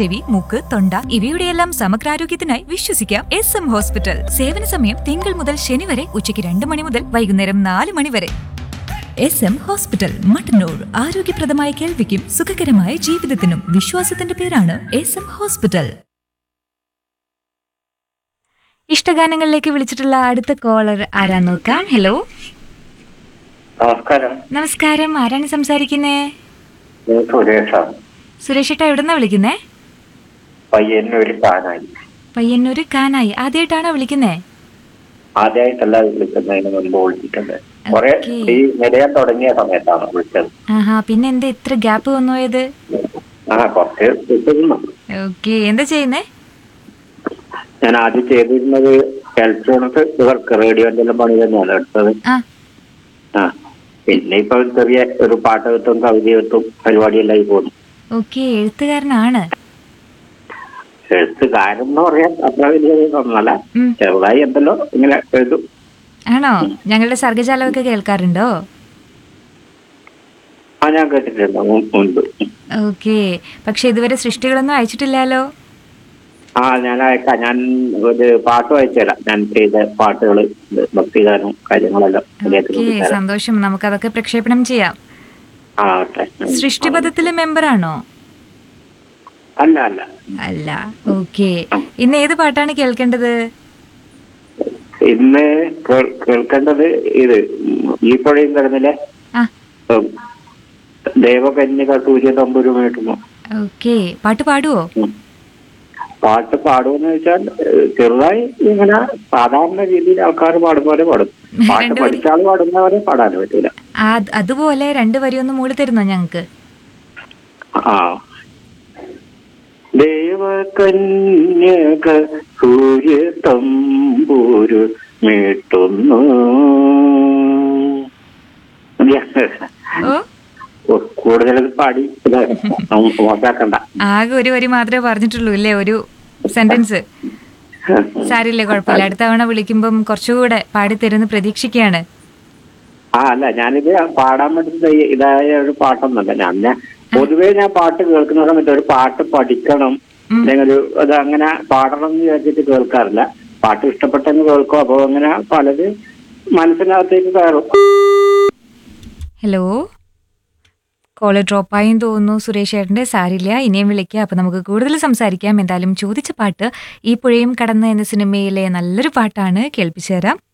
ചെവി മൂക്ക് തൊണ്ട ഇവയുടെയെല്ലാം സമഗ്രാരോഗ്യത്തിനായി വിശ്വസിക്കാം എസ് എം ഹോസ്പിറ്റൽ സേവന സമയം തിങ്കൾ മുതൽ ശനി വരെ ഉച്ചയ്ക്ക് രണ്ട് മണി മുതൽ വൈകുന്നേരം നാല് മണി വരെ എസ് എം ഹോസ്പിറ്റൽ മട്ടന്നൂർ ആരോഗ്യപ്രദമായ കേൾവിക്കും സുഖകരമായ ജീവിതത്തിനും വിശ്വാസത്തിന്റെ പേരാണ് എസ് എം ഹോസ്പിറ്റൽ ഇഷ്ടഗാനങ്ങളിലേക്ക് വിളിച്ചിട്ടുള്ള അടുത്ത കോളർ ആരാ നോക്കാം ഹലോ നമസ്കാരം നമസ്കാരം ആരാണ് സംസാരിക്കുന്നേ ഞാൻ സുരേഷാണ് സുരേഷ് ഏട്ടാ എവിടുന്നാ വിളിക്കുന്നേ പയ്യന്നൂര് താനായി പയ്യന്നൂര് കാനായി ആദ്യമായിട്ടാണോ വിളിക്കുന്നേ ആദ്യമായിട്ടല്ല വിളിക്കുന്നതിന് മുൻപ് വിളിച്ചിട്ടുണ്ട് കുറെ ഓക്കേ. ഈ നിലയാൻ തുടങ്ങിയ സമയത്താണ് വിളിച്ചത് ആഹാ പിന്നെ എന്താ ഇത്ര ഗ്യാപ്പ് വന്നു പോയത് ആ കുറച്ച് വിട്ടിരുന്നു ഓക്കെ എന്താ ചെയ്യുന്നേ ഞാൻ ആദ്യം ചെയ്തിരുന്നത് ഇലക്ട്രോണിക്സ് ഇവർക്ക് റേഡിയോന്റെ എല്ലാം പണി തന്നെയാണ് എടുത്തത് ആ ആ പിന്നെ ഇപ്പൊ ചെറിയ ഒരു പാട്ട് കിട്ടും കവിത കിട്ടും പരിപാടിയെല്ലാം ആയി പോകുന്നു ഓക്കെ എഴുത്തുകാരനാണ് എഴുത്തുകാരൻ എന്ന് പറയാൻ അത്ര വലിയ ഇതൊന്നുമല്ല ഉം. ചെറുതായി എന്തല്ലോ ഇങ്ങനെ എഴുതും ആണോ ഞങ്ങളുടെ സർഗജാലമൊക്കെ കേൾക്കാറുണ്ടോ ആ ഞാൻ കേട്ടിട്ടുണ്ട് മുൻ- മുൻപ് ഓക്കെ പക്ഷെ ഇതുവരെ സൃഷ്ടികളൊന്നും അയച്ചിട്ടില്ലല്ലോ ആ ഞാൻ അയക്കാം ഞാൻ ഒരു പാട്ട് വായിച്ചുതരാം ഞാൻ ചെയ്ത പാട്ടുകൾ ഭക്തിഗാനം കാര്യങ്ങളെല്ലാം ഇതിലേക്ക് ഓക്കെ കൊണ്ടുതരാം. സന്തോഷം നമുക്കതൊക്കെ പ്രക്ഷേപണം ചെയ്യാം ആ ഓക്കെ സൃഷ്ടിപഥത്തിലെ മെമ്പറാണോ അല്ല അല്ല അല്ല ഓക്കെ ഇന്ന് ഏത് പാട്ടാണ് കേൾക്കേണ്ടത് ഇന്ന് കേൾ- കേൾക്കേണ്ടത് ഇത് ഈ പുഴയും കിടന്നില്ലേ ആ ദേവകന്യക സൂര്യ തമ്പുരു മേട്ടുമോ ഓക്കെ പാട്ട് പാടുവോ പാട്ട് പാടുമെന്ന് വെച്ചാൽ ഏഹ്, ചെറുതായി ഇങ്ങനെ സാധാരണ രീതിയിൽ ആൾക്കാർ പാടും പോലെ പാടും പാട്ട് രണ്ടുപേരും- പഠിച്ച ആൾ പാടുന്നവരെ പാടാൻ പറ്റില്ല ആ അതുപോലെ രണ്ടു വരി ഒന്ന് മൂളി തരുന്നോ ഞങ്ങക്ക് ആ ദേവകന്യക സൂര്യ തമ്പൂരു മീട്ടുന്നു ഓ കൂടുതൽ പാടി ഇത് മോശാക്കണ്ട ആകെ ഒരു വരി മാത്രമേ പറഞ്ഞിട്ടുള്ളൂ ഇല്ലേ ഒരു സെന്റൻസ് സാരില്ലേ കുഴപ്പമില്ല അടുത്ത തവണ വിളിക്കുമ്പം കുറച്ചുകൂടെ പാടിത്തരുന്ന് പ്രതീക്ഷിക്കുകയാണ് ആ അല്ല ഞാനിത് പാടാൻ പറ്റുന്ന ഈ ഇതായ ഒരു പാട്ടൊന്നുമല്ല ഞാൻ ഞാൻ പൊതുവേ ഞാൻ പാട്ട് കേൾക്കുന്ന സമയത്ത് ഒരു പാട്ട് പഠിക്കണം അല്ലെങ്കിൽ ഒരു അത് അങ്ങനെ പാടണം എന്ന് വിചാരിച്ചിട്ട് കേൾക്കാറില്ല പാട്ട് ഇഷ്ടപ്പെട്ടെന്ന് കേൾക്കും അപ്പോൾ അങ്ങനെ പലത് മനസ്സിനകത്തേക്ക് കയറും ഹലോ കോള് ഡ്രോപ്പായും തോന്നുന്നു സുരേഷ് ഏട്ടൻ്റെ സാരില്ല ഇനിയും വിളിക്കുക അപ്പം നമുക്ക് കൂടുതൽ സംസാരിക്കാം എന്തായാലും ചോദിച്ച പാട്ട് ഈ പുഴയും കടന്ന് എന്ന സിനിമയിലെ നല്ലൊരു പാട്ടാണ് കേൾപ്പിച്ചു തരാം